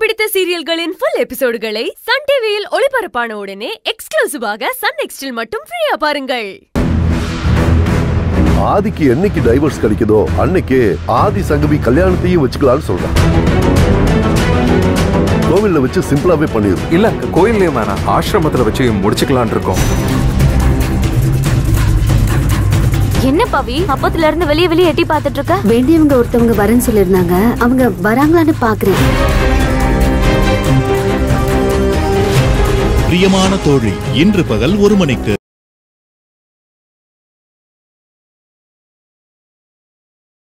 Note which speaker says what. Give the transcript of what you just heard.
Speaker 1: பிடித்த சீரியல்களின் full எபிசோடுகளை Sun டிவியில் ஒளிபரப்பான உடனே எக்ஸ்க்ளூசிவாக சன் நெக்ஸ்டில் மட்டும் ஃப்ரீயா பாருங்கள்
Speaker 2: ஆதிக்கு என்னைக்கு டைவர்ஸ் கிடைக்குதோ அன்னைக்கு ஆதி சங்கவி கல்யாணத்தையும் வச்சுக்கலாம்னு சொல்றான் கோவில்ல வச்சு சிம்பிளாவே பண்ணிரு
Speaker 3: இல்ல கோயில்லயும் வேணாம் ஆசிரமத்துல வச்சு முடிச்சுக்கலான் இருக்கோம்
Speaker 4: என்ன பவி அப்பத்துல இருந்து வெளிய வெளிய எட்டி பார்த்துட்டு இருக்க
Speaker 5: வேண்டியவங்க ஒருத்தவங்க வரேன்னு சொல்லிருந்தாங்க அவங்க வராங்களான்னு பாக்குறேன்
Speaker 6: பிரியமான தோழி இன்று பகல் ஒரு மணிக்கு